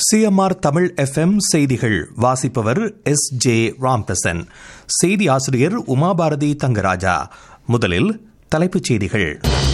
CMR Tamil FM செய்திகள் வாசிப்பவர் S J Ramprasan செய்தி ஆசிரியர் உமாபாரதி தங்கராஜா முதலில் தலைப்புச் செய்திகள்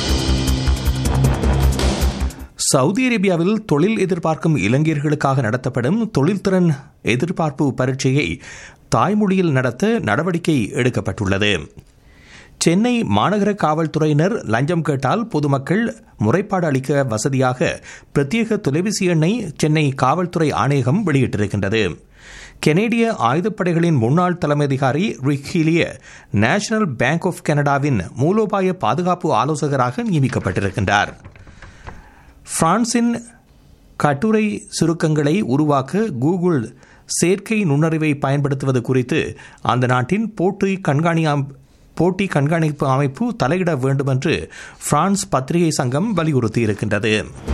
சவுதி அரேபியாவில் தொழில் எதிர்பார்க்கும் இளைஞர்களுக்காக நடத்தப்படும் தொழில்திறன் எதிர்பார்ப்பு பரீட்சையை தாய்மொழியில் நடத்த நடவடிக்கை எடுக்கப்பட்டுள்ளது சென்னை மாநகர காவல்துறையினர் லஞ்சம் கேட்டால் பொதுமக்கள் முறைப்பாடு அளிக்க வசதியாக பிரத்யேக தொலைபேசி எண்ணை சென்னை காவல்துறை ஆணையகம் வெளியிட்டிருக்கின்றது கெனேடிய ஆயுதப்படைகளின் முன்னாள் தலைமை அதிகாரி Rick Hillier national bank of கனடாவின் மூலோபாய பாதுகாப்பு ஆலோசகராக நியமிக்கப்பட்டிருக்கின்றார் பிரான்சின் கட்டுரை சுருக்கங்களை உருவாக்க கூகுள் செயற்கை நுண்ணறிவை பயன்படுத்துவது குறித்து அந்த நாட்டின் போட்டி கண்காணி போட்டி கண்காணிப்பு அமைப்பு தலையிட வேண்டும் என்று பிரான்ஸ் பத்திரிகை சங்கம் வலியுறுத்தியிருக்கின்றது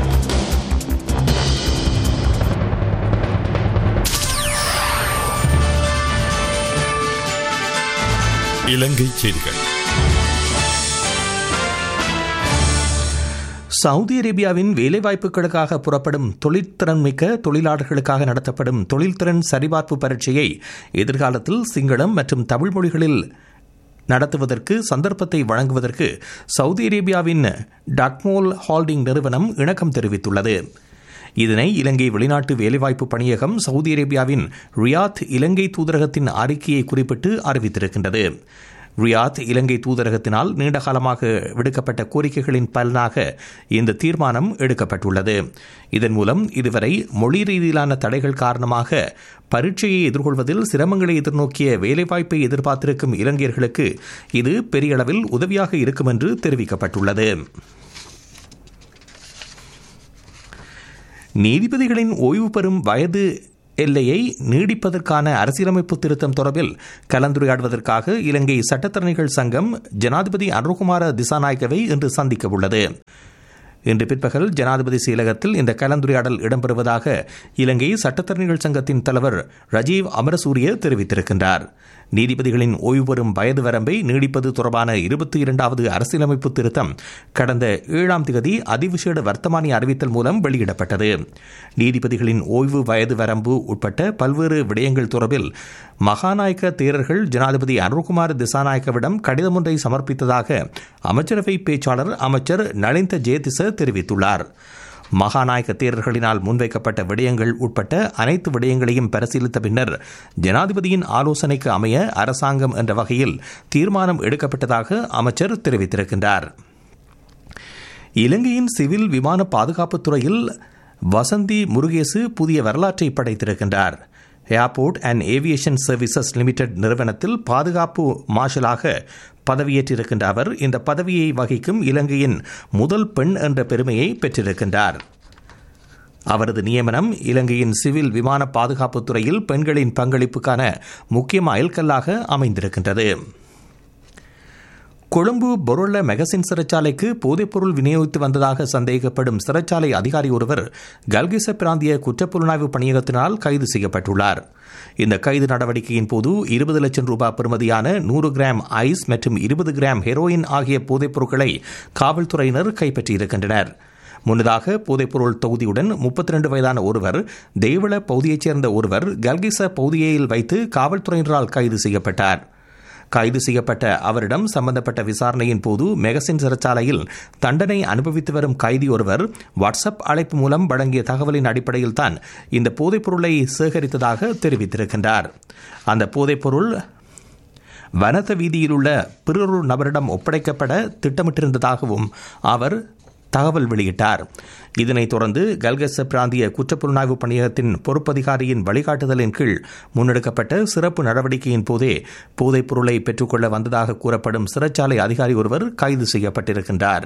இலங்கை செய்திகள் சவுதி அரேபியாவின் வேலைவாய்ப்புகளுக்காக புறப்படும் தொழில்திறன் மிக்க தொழிலாளர்களுக்காக நடத்தப்படும் தொழில்திறன் சரிபார்ப்பு பரீட்சையை எதிர்காலத்தில் சிங்களம் மற்றும் தமிழ் மொழிகளில் நடத்துவதற்கு சந்தர்ப்பத்தை வழங்குவதற்கு சவுதி அரேபியாவின் டக்மோல் ஹால்டிங் நிறுவனம் இணக்கம் தெரிவித்துள்ளது இதனை இலங்கை வெளிநாட்டு வேலைவாய்ப்பு பணியகம் சவுதி அரேபியாவின் ரியாத் இலங்கை தூதரகத்தின் அறிக்கையை குறிப்பிட்டு அறிவித்திருக்கின்றது ரியாத் இலங்கை தூதரகத்தினால் நீண்டகாலமாக விடுக்கப்பட்ட கோரிக்கைகளின் பலனாக இந்த தீர்மானம் எடுக்கப்பட்டுள்ளது இதன் மூலம் இதுவரை மொழி ரீதியிலான தடைகள் காரணமாக பரீட்சையை எதிர்கொள்வதில் சிரமங்களை எதிர்நோக்கிய வேலைவாய்ப்பை எதிர்பார்த்திருக்கும் இளைஞர்களுக்கு இது பெரிய அளவில் உதவியாக இருக்கும் என்று தெரிவிக்கப்பட்டுள்ளது நீதிபதிகளின் ஓய்வு பெறும் வயது எல்லையை நீடிப்பதற்கான அரசியலமைப்பு திருத்தம் தொடர்பில் கலந்துரையாடுவதற்காக இலங்கை சட்டத்தரணிகள் சங்கம் ஜனாதிபதி அருகுமார திசாநாயக்கவை இன்று சந்திக்க உள்ளது இன்று பிற்பகல் ஜனாதிபதி செயலகத்தில் இந்த கலந்துரையாடல் இடம்பெறுவதாக இலங்கை சட்டத்தரணிகள் சங்கத்தின் தலைவர் ரஜீவ் அமரசூரிய தெரிவித்திருக்கின்றார் நீதிபதிகளின் ஓய்வு பெறும் வயது வரம்பை நீடிப்பது தொடர்பான இருபத்தி இரண்டாவது அரசியலமைப்பு திருத்தம் கடந்த ஏழாம் திகதி அதிவிசேட வர்த்தமானி அறிவித்தல் மூலம் வெளியிடப்பட்டது நீதிபதிகளின் ஓய்வு வயது வரம்பு உட்பட்ட பல்வேறு விடயங்கள் தொடர்பில் மகாநாயக்க தேரர்கள் ஜனாதிபதி அருண்குமார் திசாநாயக்கவிடம் கடிதம் ஒன்றை சமர்ப்பித்ததாக அமைச்சரவை பேச்சாளர் அமைச்சர் நளிந்த ஜெயதிச தெரிவித்துள்ளார் மகாநாயக தேரர்களினால் முன்வைக்கப்பட்ட விடயங்கள் உட்பட்ட அனைத்து விடயங்களையும் பரிசீலித்த பின்னர் ஜனாதிபதியின் ஆலோசனைக்கு அமைய அரசாங்கம் என்ற வகையில் தீர்மானம் எடுக்கப்பட்டதாக அமைச்சர் தெரிவித்திருக்கின்றார் இலங்கையின் சிவில் விமான பாதுகாப்புத் துறையில் வசந்தி முருகேசு புதிய வரலாற்றை படைத்திருக்கின்றார் airport and aviation services limited நிறுவனத்தில் பாதுகாப்பு மார்ஷலாக பதவியேற்றிருக்கின்ற அவர் இந்த பதவியை வகிக்கும் இலங்கையின் முதல் பெண் என்ற பெருமையை பெற்றிருக்கின்றார் அவரது நியமனம் இலங்கையின் சிவில் விமான பாதுகாப்புத் துறையில் பெண்களின் பங்களிப்புக்கான முக்கிய மைல்கல்லாக அமைந்திருக்கின்றது கொழும்பு பொருள மெகசின் சிறைச்சாலைக்கு போதைப்பொருள் விநியோகித்து வந்ததாக சந்தேகப்படும் சிறைச்சாலை அதிகாரி ஒருவர் கல்கிச பிராந்திய குற்றப்புலனாய்வு பணியகத்தினால் கைது செய்யப்பட்டுள்ளார் இந்த கைது நடவடிக்கையின் போது இருபது லட்சம் ரூபாய் பெறுமதியான நூறு கிராம் ஐஸ் மற்றும் இருபது கிராம் ஹெரோயின் ஆகிய போதைப் பொருட்களை காவல்துறையினர் கைப்பற்றியிருக்கின்றனர் முன்னதாக போதைப்பொருள் தொகுதியுடன் முப்பத்தி ரெண்டு வயதான ஒருவர் தேவள பகுதியைச் சேர்ந்த ஒருவர் கல்கிச பகுதியில் வைத்து காவல்துறையினரால் கைது செய்யப்பட்டார் கைது செய்யப்பட்ட அவரிடம் சம்பந்தப்பட்ட விசாரணையின் போது மெகசின் சிறைச்சாலையில் தண்டனை அனுபவித்து வரும் கைதி ஒருவர் வாட்ஸ்அப் அழைப்பு மூலம் வழங்கிய தகவலின் அடிப்படையில் தான் இந்த போதைப்பொருளை சேகரித்ததாக தெரிவித்திருக்கின்றார் அந்த போதைப்பொருள் வனத்த வீதியில் உள்ள பிறொரு நபரிடம் ஒப்படைக்கப்பட திட்டமிட்டிருந்ததாகவும் அவர் தகவல் வெளியிட்டார் இதனைத் தொடர்ந்து கல்கச பிராந்திய குற்றப்புலனாய்வு பணியகத்தின் பொறுப்பதிகாரியின் வழிகாட்டுதலின் கீழ் முன்னெடுக்கப்பட்ட சிறப்பு நடவடிக்கையின் போதே போதைப் பொருளை பெற்றுக்கொள்ள வந்ததாக கூறப்படும் சிறைச்சாலை அதிகாரி ஒருவர் கைது செய்யப்பட்டிருக்கின்றார்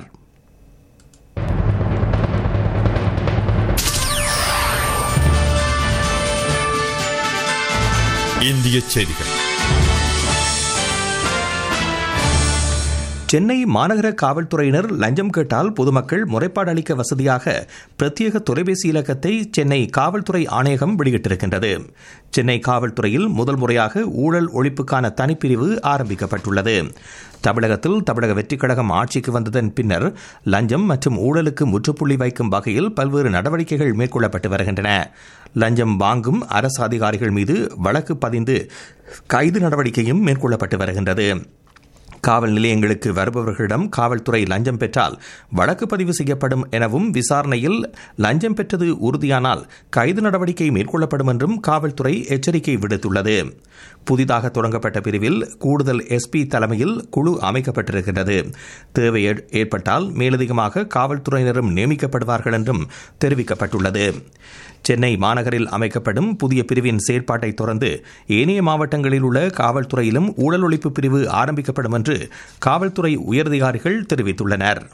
இந்திய செய்திகள் சென்னை மாநகர காவல்துறையினர் லஞ்சம் கேட்டால் பொதுமக்கள் முறைப்பாடு அளிக்க வசதியாக பிரத்யேக தொலைபேசி இலக்கத்தை சென்னை காவல்துறை ஆணையகம் வெளியிட்டிருக்கின்றது சென்னை காவல்துறையில் முதல் முறையாக ஊழல் ஒழிப்புக்கான தனிப்பிரிவு ஆரம்பிக்கப்பட்டுள்ளது தமிழகத்தில் தமிழக வெற்றிக் கழகம் ஆட்சிக்கு வந்ததன் பின்னர் லஞ்சம் மற்றும் ஊழலுக்கு முற்றுப்புள்ளி வைக்கும் வகையில் பல்வேறு நடவடிக்கைகள் மேற்கொள்ளப்பட்டு வருகின்றன லஞ்சம் வாங்கும் அரசு அதிகாரிகள் மீது வழக்கு பதிந்து கைது நடவடிக்கையும் மேற்கொள்ளப்பட்டு வருகின்றது காவல் நிலையங்களுக்கு வருபவர்களிடம் காவல்துறை லஞ்சம் பெற்றால் வழக்கு பதிவு செய்யப்படும் எனவும் விசாரணையில் லஞ்சம் பெற்றது உறுதியானால் கைது நடவடிக்கை மேற்கொள்ளப்படும் என்றும் காவல்துறை எச்சரிக்கை விடுத்துள்ளது புதிதாக தொடங்கப்பட்ட பிரிவில் கூடுதல் எஸ்பி தலைமையில் குழு அமைக்கப்பட்டிருக்கின்றது தேவை ஏற்பட்டால் மேலதிகமாக காவல்துறையினரும் நியமிக்கப்படுவார்கள் என்றும் தெரிவிக்கப்பட்டுள்ளது சென்னை மாநகரில் அமைக்கப்படும் புதிய பிரிவின் செயற்பாட்டை தொடர்ந்து ஏனைய மாவட்டங்களில் உள்ள காவல்துறையிலும் ஊழல் ஒழிப்பு பிரிவு ஆரம்பிக்கப்படும் என்று காவல்துறை உயரதிகாரிகள் தெரிவித்துள்ளனர்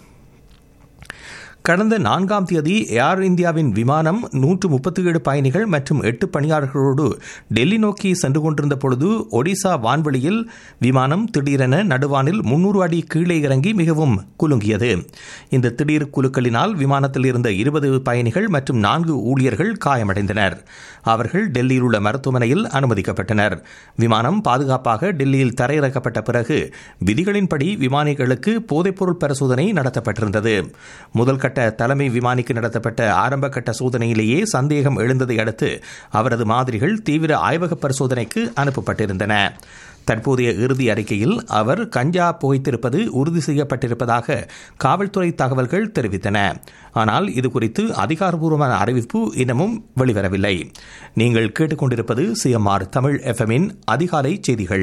கடந்த நான்காம் தேதி ஏர் இந்தியாவின் விமானம் நூற்று முப்பத்தி ஏழு பயணிகள் மற்றும் எட்டு பணியாளர்களோடு டெல்லி நோக்கி சென்று கொண்டிருந்த பொழுது ஒடிசா வான்வெளியில் விமானம் திடீரென நடுவானில் முன்னூறு அடி கீழே இறங்கி மிகவும் குலுங்கியது இந்த திடீர் குலுக்கலினால் விமானத்தில் இருந்த இருபது பயணிகள் மற்றும் நான்கு ஊழியர்கள் காயமடைந்தனர் அவர்கள் டெல்லியில் உள்ள மருத்துவமனையில் அனுமதிக்கப்பட்டனர் விமானம் பாதுகாப்பாக டெல்லியில் தரையிறக்கப்பட்ட பிறகு விதிகளின்படி விமானிகளுக்கு போதைப்பொருள் பரிசோதனை நடத்தப்பட்டிருந்தது முதல் கட்ட தலைமை விமானிக்கு நடத்தப்பட்ட ஆரம்ப கட்ட சோதனையிலேயே சந்தேகம் எழுந்ததை அடுத்து அவரது மாதிரிகள் தீவிர ஆய்வக பரிசோதனைக்கு அனுப்பப்பட்டிருந்தன தற்போதைய இறுதி அறிக்கையில் அவர் கஞ்சா புகைத்திருப்பது உறுதி செய்யப்பட்டிருப்பதாக காவல்துறை தகவல்கள் தெரிவித்தன ஆனால் இதுகுறித்து அதிகாரப்பூர்வமான அறிவிப்பு இன்னமும் வெளிவரவில்லை நீங்கள் கேட்டுக்கொண்டிருப்பது சிஎம்ஆர் தமிழ் எஃப்எம்மின் அதிகாலை செய்திகள்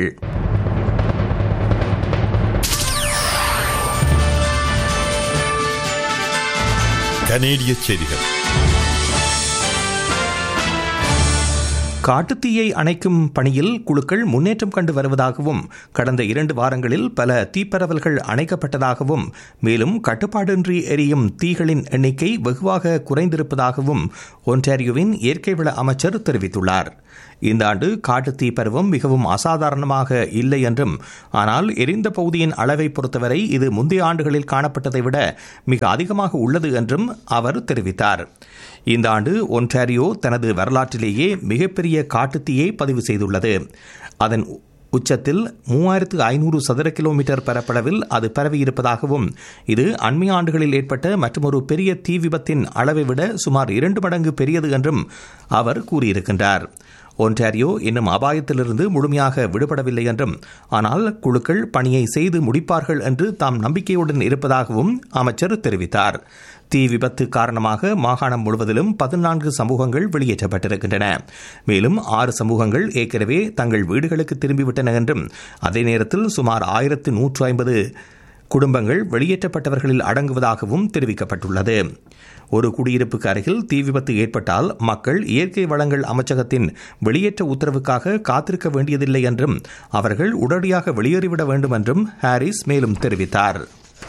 கனேடிய செய்திகள் காட்டுத்தீயை அணைக்கும் பணியில் குழுக்கள் முன்னேற்றம் கண்டு வருவதாகவும் கடந்த இரண்டு வாரங்களில் பல தீப்பரவல்கள் அணைக்கப்பட்டதாகவும் மேலும் கட்டுப்பாடின்றி எரியும் தீகளின் எண்ணிக்கை வெகுவாக குறைந்திருப்பதாகவும் ஒன்டாரியோவின் இயற்கை வள அமைச்சர் தெரிவித்துள்ளார் இந்த ஆண்டு காட்டுத்தீ பருவம் மிகவும் அசாதாரணமாக இல்லை என்றும் ஆனால் எரிந்த பகுதியின் அளவை பொறுத்தவரை இது முந்தைய ஆண்டுகளில் காணப்பட்டதை விட மிக அதிகமாக உள்ளது என்றும் அவர் தெரிவித்தார் இந்த ஆண்டு ஒன்டாரியோ தனது வரலாற்றிலேயே மிகப்பெரிய காட்டுத்தீயை பதிவு செய்துள்ளது அதன் உச்சத்தில் மூவாயிரத்து ஐநூறு சதுர கிலோமீட்டர் பரப்பளவில் அது பரவியிருப்பதாகவும் இது அண்மை ஆண்டுகளில் ஏற்பட்ட மற்றொரு பெரிய தீ விபத்தின் அளவை விட சுமார் இரண்டு மடங்கு பெரியது என்றும் அவர் கூறியிருக்கின்றார் ஒன்டாரியோ இன்னும் அபாயத்திலிருந்து முழுமையாக விடுபடவில்லை என்றும் ஆனால் குழுக்கள் பணியை செய்து முடிப்பார்கள் என்று தாம் நம்பிக்கையுடன் இருப்பதாகவும் அமைச்சர் தெரிவித்தார் தீ விபத்து காரணமாக மாகாணம் முழுவதிலும் பதினான்கு சமூகங்கள் வெளியேற்றப்பட்டிருக்கின்றன மேலும் ஆறு சமூகங்கள் ஏற்கனவே தங்கள் வீடுகளுக்கு திரும்பிவிட்டன என்றும் அதே நேரத்தில் சுமார் ஆயிரத்து நூற்று ஐம்பது குடும்பங்கள் வெளியேற்றப்பட்டவர்களில் அடங்குவதாகவும் தெரிவிக்கப்பட்டுள்ளது ஒரு குடியிருப்புக்கு அருகில் தீ விபத்து ஏற்பட்டால் மக்கள் இயற்கை வளங்கள் அமைச்சகத்தின் வெளியேற்ற உத்தரவுக்காக காத்திருக்க வேண்டியதில்லை என்றும் அவர்கள் உடனடியாக வெளியேறிவிட வேண்டும் என்றும் ஹாரிஸ் மேலும் தெரிவித்தார்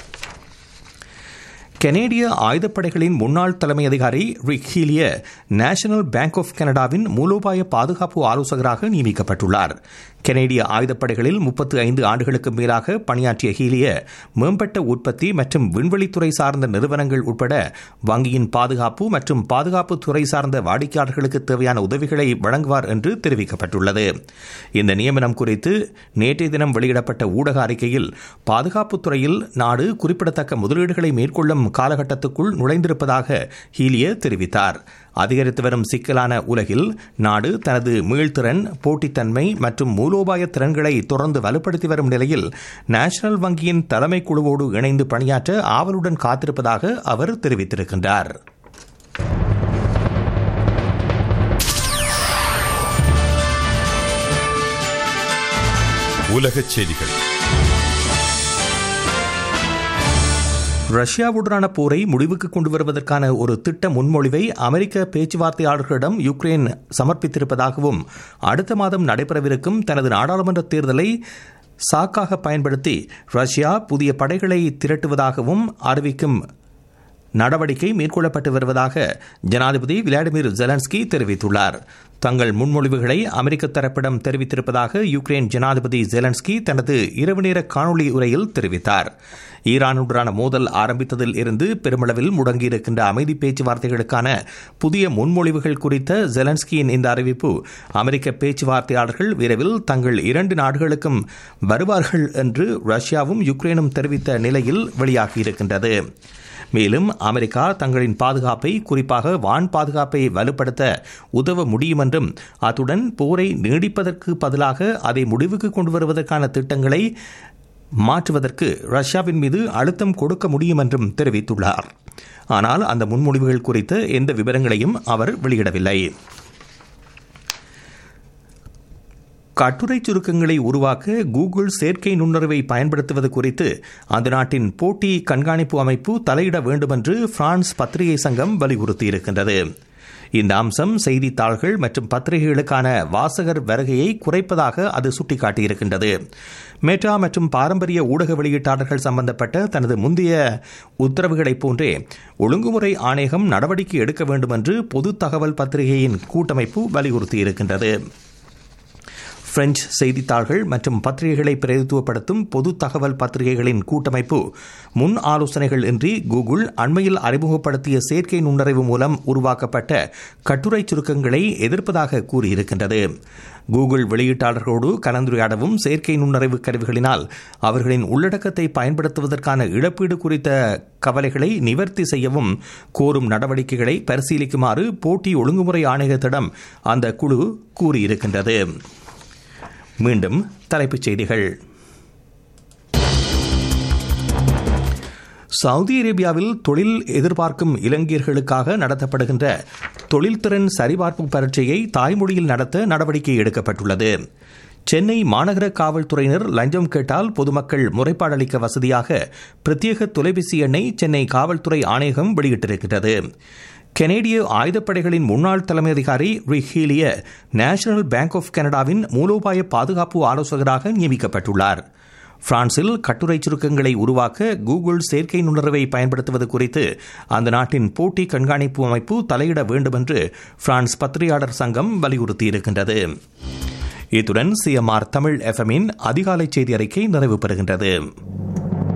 கனேடிய ஆயுதப்படைகளின் முன்னாள் தலைமை அதிகாரி Rick Hillier national bank of கனடாவின் மூலோபாய பாதுகாப்பு ஆலோசகராக நியமிக்கப்பட்டுள்ளார் கனேடிய ஆயுதப்படைகளில் முப்பத்து ஐந்து ஆண்டுகளுக்கு மேலாக பணியாற்றிய ஹீலிய மேம்பட்ட உற்பத்தி மற்றும் விண்வெளித்துறை சார்ந்த நிறுவனங்கள் உட்பட வங்கியின் பாதுகாப்பு மற்றும் பாதுகாப்பு துறை சார்ந்த வாடிக்கையாளர்களுக்கு தேவையான உதவிகளை வழங்குவார் என்று தெரிவிக்கப்பட்டுள்ளது இந்த நியமனம் குறித்து நேற்றைய தினம் வெளியிடப்பட்ட ஊடக அறிக்கையில் பாதுகாப்புத் துறையில் நாடு குறிப்பிடத்தக்க முதலீடுகளை மேற்கொள்ளும் காலகட்டத்துக்குள் நுழைந்திருப்பதாக ஹீலிய தெரிவித்தார் அதிகரித்து வரும் சிக்கலான உலகில் நாடு தனது மீள்திறன் போட்டித்தன்மை மற்றும் மூலோபாய திறன்களை தொடர்ந்து வலுப்படுத்தி வரும் நிலையில் நேஷனல் வங்கியின் தலைமை குழுவோடு இணைந்து பணியாற்ற ஆவலுடன் காத்திருப்பதாக அவர் தெரிவித்திருக்கின்றார் உலகச் செய்திகள் ரஷ்யாவுடனான போரை முடிவுக்கு கொண்டு வருவதற்கான ஒரு திட்ட முன்மொழிவை அமெரிக்க பேச்சுவார்த்தையாளர்களிடம் யுக்ரைன் சமர்ப்பித்திருப்பதாகவும் அடுத்த மாதம் நடைபெறவிருக்கும் தனது நாடாளுமன்ற தேர்தலை சாக்காக பயன்படுத்தி ரஷ்யா புதிய படைகளை திரட்டுவதாகவும் அறிவிக்கும் நடவடிக்கை மேற்கொள்ளப்பட்டு வருவதாக ஜனாதிபதி விளாடிமிர் ஜெலன்ஸ்கி தெரிவித்துள்ளார் தங்கள் முன்மொழிவுகளை அமெரிக்க தரப்பிடம் தெரிவித்திருப்பதாக யுக்ரைன் ஜனாதிபதி ஜெலன்ஸ்கி தனது இரவு நேர காணொலி உரையில் தெரிவித்தார் ஈரானுடனான மோதல் ஆரம்பித்ததில் இருந்து பெருமளவில் முடங்கியிருக்கின்ற அமைதி பேச்சுவார்த்தைகளுக்கான புதிய முன்மொழிவுகள் குறித்த ஜெலன்ஸ்கியின் இந்த அறிவிப்பு அமெரிக்க பேச்சுவார்த்தையாளர்கள் விரைவில் தங்கள் இரண்டு நாடுகளுக்கும் வருவார்கள் என்று ரஷ்யாவும் யுக்ரைனும் தெரிவித்த நிலையில் வெளியாகியிருக்கின்றது மேலும் அமெரிக்கா தங்களின் பாதுகாப்பை குறிப்பாக வான் பாதுகாப்பை வலுப்படுத்த உதவ முடியும் என்றும் அத்துடன் போரை நீடிப்பதற்கு பதிலாக அதை முடிவுக்கு கொண்டு வருவதற்கான திட்டங்களை மாற்றுவதற்கு ரஷ்யாவின் மீது அழுத்தம் கொடுக்க முடியும் என்றும் தெரிவித்துள்ளார் ஆனால் அந்த முன்மொழிவுகள் குறித்த எந்த விவரங்களையும் அவர் வெளியிடவில்லை கட்டுரை சுருக்கங்களை உருவாக்க கூகுள் செயற்கை நுண்ணறிவை பயன்படுத்துவது குறித்து அந்த நாட்டின் போட்டி கண்காணிப்பு அமைப்பு தலையிட வேண்டும் என்று பிரான்ஸ் பத்திரிகை சங்கம் வலியுறுத்தியிருக்கின்றது இந்த அம்சம் செய்தித்தாள்கள் மற்றும் பத்திரிகைகளுக்கான வாசகர் வருகையை குறைப்பதாக அது சுட்டிக்காட்டியிருக்கின்றது மெட்டா மற்றும் பாரம்பரிய ஊடக வெளியீட்டாளர்கள் சம்பந்தப்பட்ட தனது முந்தைய உத்தரவுகளைப் போன்றே ஒழுங்குமுறை ஆணையகம் நடவடிக்கை எடுக்க வேண்டும் என்று பொது தகவல் பத்திரிகையின் கூட்டமைப்பு வலியுறுத்தியிருக்கின்றது பிரெஞ்சு செய்தித்தாள்கள் மற்றும் பத்திரிகைகளை பிரதித்துவப்படுத்தும் பொது தகவல் பத்திரிகைகளின் கூட்டமைப்பு முன் ஆலோசனைகள் இன்றி கூகுள் அண்மையில் அறிமுகப்படுத்திய செயற்கை நுண்ணறிவு மூலம் உருவாக்கப்பட்ட கட்டுரை சுருக்கங்களை எதிர்ப்பதாக கூறியிருக்கின்றது கூகுள் வெளியீட்டாளர்களோடு கலந்துரையாடவும் செயற்கை நுண்ணறிவு கருவிகளினால் அவர்களின் உள்ளடக்கத்தை பயன்படுத்துவதற்கான இழப்பீடு குறித்த கவலைகளை நிவர்த்தி செய்யவும் கோரும் நடவடிக்கைகளை பரிசீலிக்குமாறு போட்டி ஒழுங்குமுறை ஆணையத்திடம் அந்த குழு கூறியிருக்கின்றது மீண்டும் தலைப்புச் செய்திகள் சவுதி அரேபியாவில் தொழில் எதிர்பார்க்கும் இளைஞர்களுக்காக நடத்தப்படுகின்ற தொழில்திறன் சரிபார்ப்பு பரீட்சையை தாய்மொழியில் நடத்த நடவடிக்கை எடுக்கப்பட்டுள்ளது சென்னை மாநகர காவல்துறையினர் லஞ்சம் கேட்டால் பொதுமக்கள் முறைப்பாடு அளிக்க வசதியாக பிரத்யேக தொலைபேசி எண்ணை சென்னை காவல்துறை ஆணையகம் வெளியிட்டிருக்கிறது கெனேடிய ஆயுதப்படைகளின் முன்னாள் தலைமை அதிகாரி ரிஹீலிய நேஷனல் பேங்க் ஆஃப் கனடாவின் மூலோபாய பாதுகாப்பு ஆலோசகராக நியமிக்கப்பட்டுள்ளார் பிரான்சில் கட்டுரை சுருக்கங்களை உருவாக்க கூகுள் செயற்கை நுண்ணறிவை பயன்படுத்துவது குறித்து அந்த நாட்டின் போட்டி கண்காணிப்பு அமைப்பு தலையிட வேண்டும் என்று பிரான்ஸ் பத்திரிகையாளர் சங்கம் வலியுறுத்தியிருக்கின்றது இத்துடன் சிஎம்ஆர் தமிழ் எஃப்எம்மின் அதிகாலை செய்தி அறிக்கை நிறைவு பெறுகின்றது